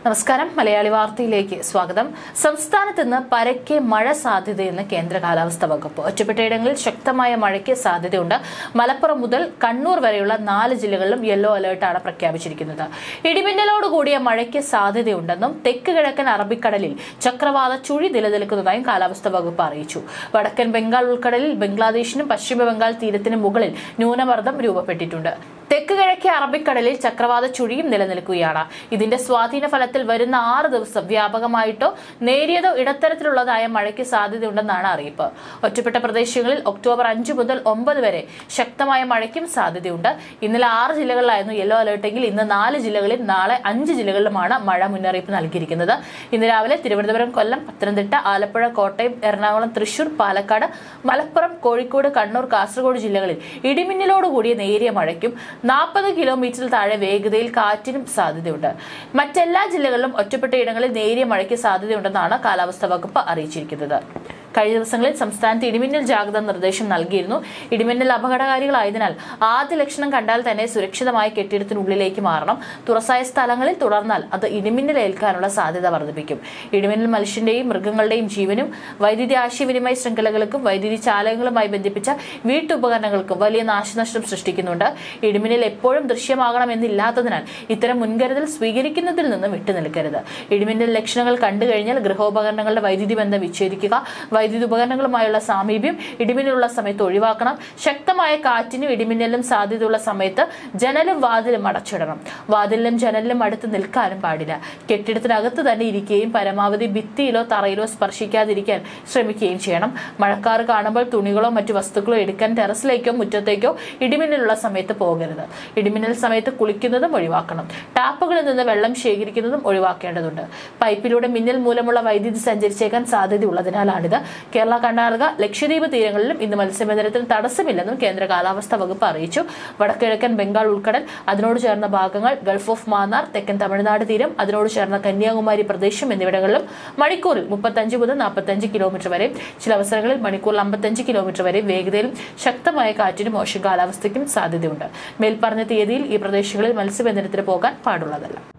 നമസ്കാരം മലയാളി വാർത്തയിലേക്ക് സ്വാഗതം സംസ്ഥാനത്ത് ഇന്ന് പരക്കെ മഴ സാധ്യതയെന്ന് കേന്ദ്ര കാലാവസ്ഥാ വകുപ്പ് ഒറ്റപ്പെട്ടയിടങ്ങളിൽ ശക്തമായ മഴയ്ക്ക് സാധ്യതയുണ്ട് മലപ്പുറം മുതൽ കണ്ണൂർ വരെയുള്ള നാല് ജില്ലകളിലും യെല്ലോ അലർട്ടാണ് പ്രഖ്യാപിച്ചിരിക്കുന്നത് ഇടിമിന്നലോട് കൂടിയ മഴയ്ക്ക് സാധ്യതയുണ്ടെന്നും തെക്ക് കിഴക്കൻ അറബിക്കടലിൽ ചക്രവാത ചുഴി നിലനിൽക്കുന്നതായും കാലാവസ്ഥാ വകുപ്പ് അറിയിച്ചു വടക്കൻ ബംഗാൾ ഉൾക്കടലിൽ ബംഗ്ലാദേശിനും പശ്ചിമ ബംഗാൾ തീരത്തിനും മുകളിൽ ന്യൂനമർദ്ദം രൂപപ്പെട്ടിട്ടുണ്ട് തെക്ക് കിഴക്കേ അറബിക്കടലിൽ ചക്രവാത ചുഴിയും നിലനിൽക്കുകയാണ് ഇതിന്റെ സ്വാധീന ഫലത്തിൽ വരുന്ന ആറ് ദിവസം വ്യാപകമായിട്ടോ നേരിയതോ ഇടത്തരത്തിലുള്ളതായ മഴയ്ക്ക് സാധ്യതയുണ്ടെന്നാണ് അറിയിപ്പ് ഒറ്റപ്പെട്ട പ്രദേശങ്ങളിൽ ഒക്ടോബർ അഞ്ച് മുതൽ ഒമ്പത് വരെ ശക്തമായ മഴയ്ക്കും സാധ്യതയുണ്ട് ഇന്നലെ ആറ് ജില്ലകളിലായിരുന്നു യെല്ലോ അലർട്ടെങ്കിൽ ഇന്ന് നാല് ജില്ലകളിൽ നാളെ അഞ്ച് ജില്ലകളിലുമാണ് മഴ മുന്നറിയിപ്പ് നൽകിയിരിക്കുന്നത് ഇന്ന് രാവിലെ തിരുവനന്തപുരം കൊല്ലം പത്തനംതിട്ട ആലപ്പുഴ കോട്ടയം എറണാകുളം തൃശൂർ പാലക്കാട് മലപ്പുറം കോഴിക്കോട് കണ്ണൂർ കാസർഗോഡ് ജില്ലകളിൽ ഇടിമിന്നലോടുകൂടിയ നേരിയ മഴയ്ക്കും നാൽപ്പത് കിലോമീറ്ററിൽ താഴെ വേഗതയിൽ കാറ്റിനും സാധ്യതയുണ്ട് മറ്റെല്ലാ ജില്ലകളിലും ഒറ്റപ്പെട്ട ഇടങ്ങളിൽ നേരിയ മഴയ്ക്ക് സാധ്യതയുണ്ടെന്നാണ് കാലാവസ്ഥാ വകുപ്പ് അറിയിച്ചിരിക്കുന്നത് കഴിഞ്ഞ ദിവസങ്ങളിൽ സംസ്ഥാനത്ത് ഇടിമിന്നൽ ജാഗ്രതാ നിർദ്ദേശം നൽകിയിരുന്നു ഇടിമിന്നൽ അപകടകാരികളായതിനാൽ ആദ്യ ലക്ഷണം കണ്ടാൽ തന്നെ സുരക്ഷിതമായ കെട്ടിടത്തിനുള്ളിലേക്ക് മാറണം തുറസായ സ്ഥലങ്ങളിൽ തുടർന്നാൽ അത് ഇടിമിന്നൽ ഏൽക്കാനുള്ള സാധ്യത വർദ്ധിപ്പിക്കും ഇടിമിന്നൽ മനുഷ്യന്റെയും മൃഗങ്ങളുടെയും ജീവനും വൈദ്യുതി ആശയവിനിമയ ശൃംഖലകൾക്കും വൈദ്യുതി ചാലകങ്ങളുമായി ബന്ധിപ്പിച്ച വീട്ടുപകരണങ്ങൾക്കും വലിയ നാശനഷ്ടം സൃഷ്ടിക്കുന്നുണ്ട് ഇടിമിന്നൽ എപ്പോഴും ദൃശ്യമാകണമെന്നില്ലാത്തതിനാൽ ഇത്തരം മുൻകരുതൽ സ്വീകരിക്കുന്നതിൽ നിന്ന് വിട്ടുനിൽക്കരുത് ഇടിമിന്നൽ ലക്ഷണങ്ങൾ കണ്ടു കഴിഞ്ഞാൽ ഗൃഹോപകരണങ്ങളുടെ വൈദ്യുതി ബന്ധം വിച്ഛേദിക്കുക വൈദ്യുതി ഉപകരണങ്ങളുമായുള്ള സാമീപ്യം ഇടിമിന്നലുള്ള സമയത്ത് ഒഴിവാക്കണം ശക്തമായ കാറ്റിനും ഇടിമിന്നലും സാധ്യതയുള്ള സമയത്ത് ജനലും വാതിലും അടച്ചിടണം വാതിലിലും ജനലിലും അടുത്ത് നിൽക്കാനും പാടില്ല കെട്ടിടത്തിനകത്ത് തന്നെ ഇരിക്കുകയും പരമാവധി ഭിത്തിയിലോ തറയിലോ സ്പർശിക്കാതിരിക്കാൻ ശ്രമിക്കുകയും ചെയ്യണം മഴക്കാർ കാണുമ്പോൾ തുണികളോ മറ്റു വസ്തുക്കളോ എടുക്കാൻ ടെറസിലേക്കോ മുറ്റത്തേക്കോ ഇടിമിന്നലുള്ള സമയത്ത് പോകരുത് ഇടിമിന്നൽ സമയത്ത് കുളിക്കുന്നതും ഒഴിവാക്കണം ടാപ്പുകളിൽ നിന്ന് വെള്ളം ശേഖരിക്കുന്നതും ഒഴിവാക്കേണ്ടതുണ്ട് പൈപ്പിലൂടെ മിന്നൽ മൂലമുള്ള വൈദ്യുതി സഞ്ചരിച്ചേക്കാൻ സാധ്യതയുള്ളതിനാലാണിത് കേരള കർണാടക ലക്ഷദ്വീപ് തീരങ്ങളിലും ഇന്ന് മത്സ്യബന്ധനത്തിന് തടസ്സമില്ലെന്നും കേന്ദ്ര കാലാവസ്ഥാ വകുപ്പ് അറിയിച്ചു വടക്കിഴക്കൻ ബംഗാൾ ഉൾക്കടൽ അതിനോട് ചേർന്ന ഭാഗങ്ങൾ ഗൾഫ് ഓഫ് മാന്നാർ തെക്കൻ തമിഴ്നാട് തീരം അതിനോട് ചേർന്ന കന്യാകുമാരി പ്രദേശം എന്നിവിടങ്ങളിലും മണിക്കൂറിൽ മുപ്പത്തഞ്ച് മുതൽ നാൽപ്പത്തഞ്ച് കിലോമീറ്റർ വരെ ചില അവസരങ്ങളിൽ മണിക്കൂറിൽ അമ്പത്തഞ്ച് കിലോമീറ്റർ വരെ വേഗതയിലും ശക്തമായ കാറ്റിനും മോശം കാലാവസ്ഥയ്ക്കും സാധ്യതയുണ്ട് മേൽപ്പറഞ്ഞ തീയതിയിൽ ഈ പ്രദേശങ്ങളിൽ മത്സ്യബന്ധനത്തിന് പോകാൻ പാടുള്ളതല്ല